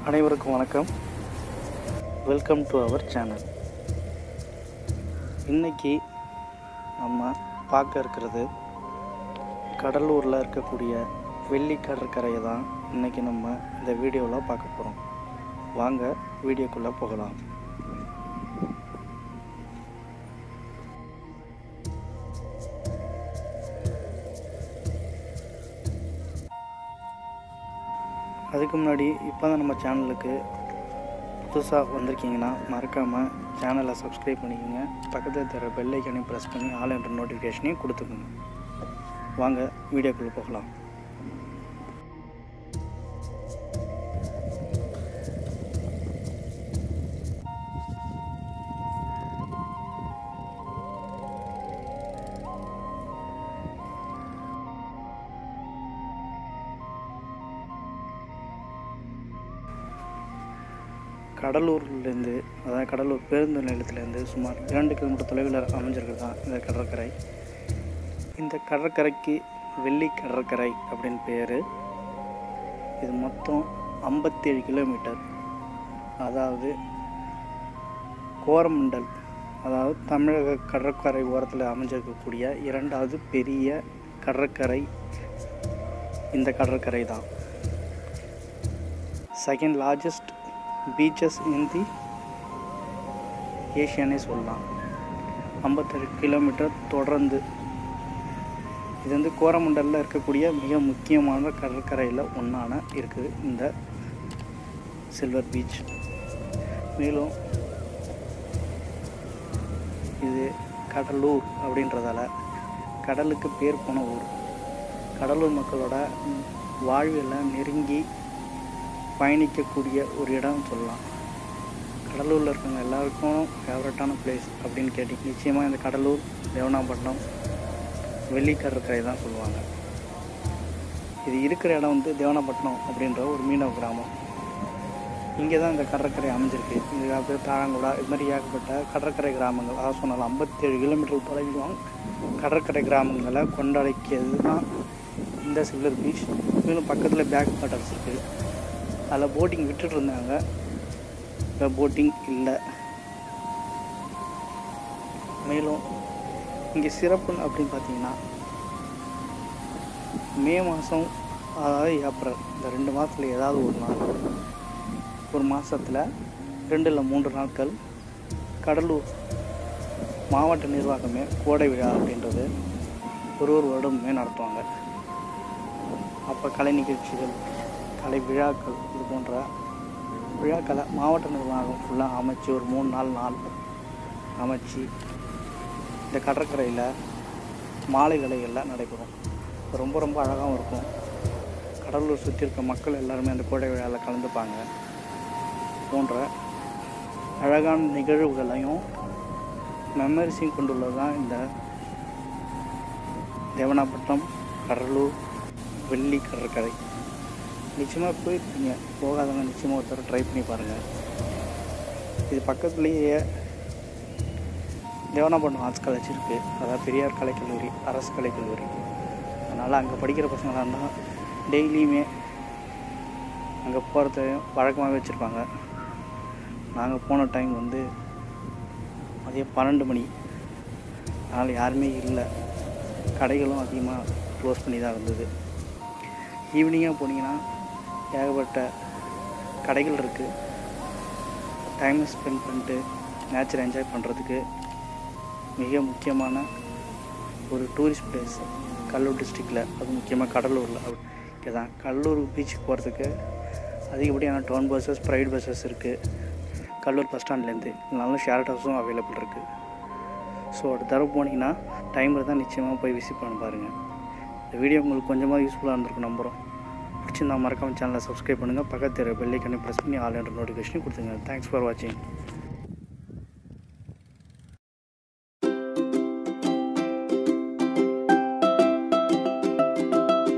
அனைவருக்கும் வணக்கம் welcome to our channel இன்னைக்கு நம்ம பார்க்க இருக்கிறது கடலூரில் இருக்கக்கூடிய வெள்ளி கடற்கரையை தான் இன்னைக்கு நம்ம இந்த வீடியோவில் பார்க்க போகிறோம் வாங்க வீடியோக்குள்ளே போகலாம் அதுக்கு முன்னாடி இப்போ தான் நம்ம சேனலுக்கு புதுசாக வந்திருக்கீங்கன்னா மறக்காமல் சேனலை சப்ஸ்கிரைப் பண்ணிக்கோங்க பக்கத்தில் தர பெல் ஐக்கனையும் ப்ரெஸ் பண்ணி ஆல் என்ற நோட்டிஃபிகேஷனையும் கொடுத்துக்கோங்க வாங்க வீடியோக்குள்ளே போகலாம் கடலூர்லேருந்து அதாவது கடலூர் பேருந்து நிலையத்திலேருந்து சுமார் இரண்டு கிலோமீட்டர் தொலைவில் அமைஞ்சிருக்கிறது தான் இந்த கடற்கரை இந்த கடற்கரைக்கு வெள்ளி கடற்கரை அப்படின்னு பேர் இது மொத்தம் ஐம்பத்தேழு கிலோமீட்டர் அதாவது கோரமண்டல் அதாவது தமிழக கடற்கரை ஓரத்தில் அமைஞ்சிருக்கக்கூடிய இரண்டாவது பெரிய கடற்கரை இந்த கடற்கரை தான் second largest beaches in the ஏஷியானே சொல்லலாம் ஐம்பத்தெட்டு கிலோமீட்டர் தொடர்ந்து இது வந்து கோரமண்டலில் இருக்கக்கூடிய மிக முக்கியமான கடற்கரையில் ஒன்றான இருக்குது இந்த சில்வர் பீச் மேலும் இது கடலூர் அப்படின்றதால கடலுக்கு பேர் போன ஊர் கடலூர் மக்களோட வாழ்வியெல்லாம் நெருங்கி பயணிக்கக்கூடிய ஒரு இடம் சொல்லலாம் கடலூரில் இருக்கவங்க எல்லாருக்கும் ஃபேவரட்டான பிளேஸ் அப்படின்னு கேட்டிங்க நிச்சயமாக இந்த கடலூர் தேவனாப்பட்டினம் வெள்ளி கடற்கரை தான் சொல்லுவாங்க இது இருக்கிற இடம் வந்து தேவனாப்பட்டினம் அப்படின்ற ஒரு மீனவ கிராமம் இங்கே தான் இந்த கடற்கரை அமைஞ்சிருக்கு இது அப்படியே தாழங்குடா இது மாதிரி ஏகப்பட்ட கடற்கரை கிராமங்கள் அதாவது சொன்னாலும் ஐம்பத்தேழு கிலோமீட்டர் தொலைவிலும் கடற்கரை கிராமங்களை கொண்டடைக்கிறது தான் இந்த சில்வர் பீச் மேலும் பக்கத்தில் பேக் வாட்டர்ஸ் இருக்குது அதில் போட்டிங் விட்டுட்டு இருந்தாங்க இப்போ போட்டிங் இல்லை மேலும் இங்கே சிறப்புன்னு அப்படின்னு பார்த்தீங்கன்னா மே மாதம் அதாவது ஏப்ரல் இந்த ரெண்டு மாதத்தில் ஏதாவது ஒரு நாள் ஒரு மாதத்தில் ரெண்டு இல்லை மூன்று நாட்கள் கடலூர் மாவட்ட நிர்வாகமே கோடை விழா அப்படின்றது ஒரு ஒரு வருடமுமே நடத்துவாங்க அப்போ கலை நிகழ்ச்சிகள் கலை விழாக்கள் இது போன்ற விழாக்களை மாவட்ட நிர்வாகம் ஃபுல்லாக அமைச்சு ஒரு மூணு நாலு நாள் அமைச்சு இந்த கடற்கரையில் மாலை வேலைகள்லாம் நடைபெறும் ரொம்ப ரொம்ப அழகாகவும் இருக்கும் கடலூர் சுற்றி இருக்க மக்கள் எல்லாருமே அந்த கோடை விழாவில் கலந்துப்பாங்க போன்ற அழகான நிகழ்வுகளையும் மெமரிஸையும் கொண்டுள்ளது தான் இந்த தேவனாப்பட்டினம் கடலூர் வெள்ளி கடற்கரை நிச்சயமாக போயிருப்பீங்க போகாதவங்க நிச்சயமாக ஒருத்தர் ட்ரை பண்ணி பாருங்கள் இது பக்கத்துலேயே தேவனாப்பட்டினம் ஆர்ட்ஸ் காலேஜ் இருக்குது அதாவது பெரியார் கலைக்கல்லூரி அரசு கலைக்கல்லூரி அதனால் அங்கே படிக்கிற பசங்களாக இருந்தால் டெய்லியுமே அங்கே போகிறது வழக்கமாக வச்சுருப்பாங்க நாங்கள் போன டைம் வந்து மதியம் பன்னெண்டு மணி அதனால் யாருமே இல்லை கடைகளும் அதிகமாக க்ளோஸ் பண்ணி தான் இருந்தது ஈவினிங்காக போனீங்கன்னா ஏகப்பட்ட கடைகள் இருக்குது டைம் ஸ்பெண்ட் பண்ணிட்டு நேச்சர் என்ஜாய் பண்ணுறதுக்கு மிக முக்கியமான ஒரு டூரிஸ்ட் பிளேஸ் கடலூர் டிஸ்ட்ரிக்டில் அது முக்கியமாக கடலூரில் இங்கே தான் கடலூர் பீச்சுக்கு போகிறதுக்கு அதிகப்படியான டவுன் பஸ்ஸஸ் ப்ரைவேட் பஸ்ஸஸ் இருக்குது கடலூர் பஸ் ஸ்டாண்ட்லேருந்து நல்ல ஷேர் ஆட்டோஸும் அவைலபிள் இருக்குது ஸோ அடுத்த தடவை போனீங்கன்னா டைமில் தான் நிச்சயமாக போய் விசிட் பண்ண பாருங்கள் இந்த வீடியோ உங்களுக்கு கொஞ்சமாக யூஸ்ஃபுல்லாக இருந்திருக்கும் நம்புகிறோம் பிடிச்சிருந்தா மறக்காம சேனலை சப்ஸ்கிரைப் பண்ணுங்கள் பக்கத்தில் பெல்லைக்கனை ப்ரெஸ் பண்ணி ஆல் என்ற நோட்டிஃபிகேஷனையும் கொடுத்துங்க தேங்க்ஸ் ஃபார் வாட்சிங்